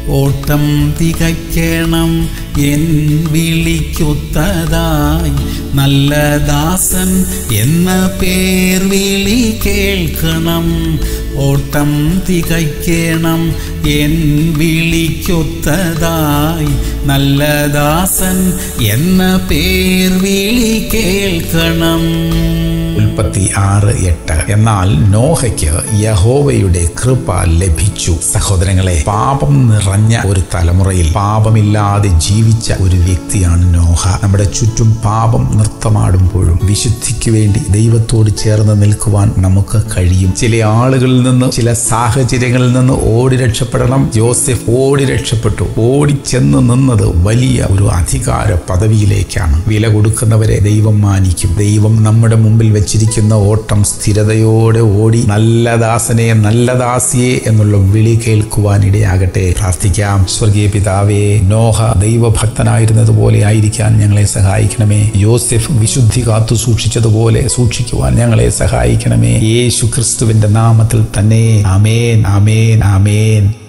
ഓട്ടം തികയ്ക്കണം എൻ വിളിക്കൊത്തതായി നല്ല ദാസൻ എന്ന പേർ വിളി കേൾക്കണം ഓട്ടം തികയ്ക്കണം എൻ വിളിക്കൊത്തതായി നല്ല ദാസൻ എന്ന പേർ വിളി കേൾക്കണം ഉൽപ്പത്തി ആറ് എട്ട് എന്നാൽ നോഹയ്ക്ക് യഹോവയുടെ കൃപ ലഭിച്ചു സഹോദരങ്ങളെ പാപം നിറഞ്ഞ ഒരു തലമുറയിൽ പാപമില്ലാതെ ജീവിച്ച ഒരു വ്യക്തിയാണ് നോഹ നമ്മുടെ ചുറ്റും പാപം നൃത്തമാടുമ്പോഴും വിശുദ്ധിക്ക് വേണ്ടി ദൈവത്തോട് ചേർന്ന് നിൽക്കുവാൻ നമുക്ക് കഴിയും ചില ആളുകളിൽ നിന്ന് ചില സാഹചര്യങ്ങളിൽ നിന്ന് ഓടി രക്ഷപ്പെടണം ജോസഫ് ഓടി രക്ഷപ്പെട്ടു ഓടിച്ചെന്ന് നിന്നത് വലിയ ഒരു അധികാര പദവിയിലേക്കാണ് വില കൊടുക്കുന്നവരെ ദൈവം മാനിക്കും ദൈവം നമ്മുടെ മുമ്പിൽ വെച്ചിരിക്കുന്ന ഓട്ടം സ്ഥിരതയോടെ ഓടി നല്ല ദാസനെ നല്ല ദാസിയെ എന്നുള്ള വിളി കേൾക്കുവാൻ ഇടയാകട്ടെ പ്രാർത്ഥിക്കാം സ്വർഗീയ പിതാവേ നോഹ ദൈവഭക്തനായിരുന്നതുപോലെ ആയിരിക്കാൻ ഞങ്ങളെ സഹായിക്കണമേ യോസെഫ് വിശുദ്ധി കാത്തു സൂക്ഷിച്ചതുപോലെ സൂക്ഷിക്കുവാൻ ഞങ്ങളെ സഹായിക്കണമേ യേശു ക്രിസ്തുവിന്റെ നാമത്തിൽ തന്നെ ആമേൻ ആമേൻ ആമേൻ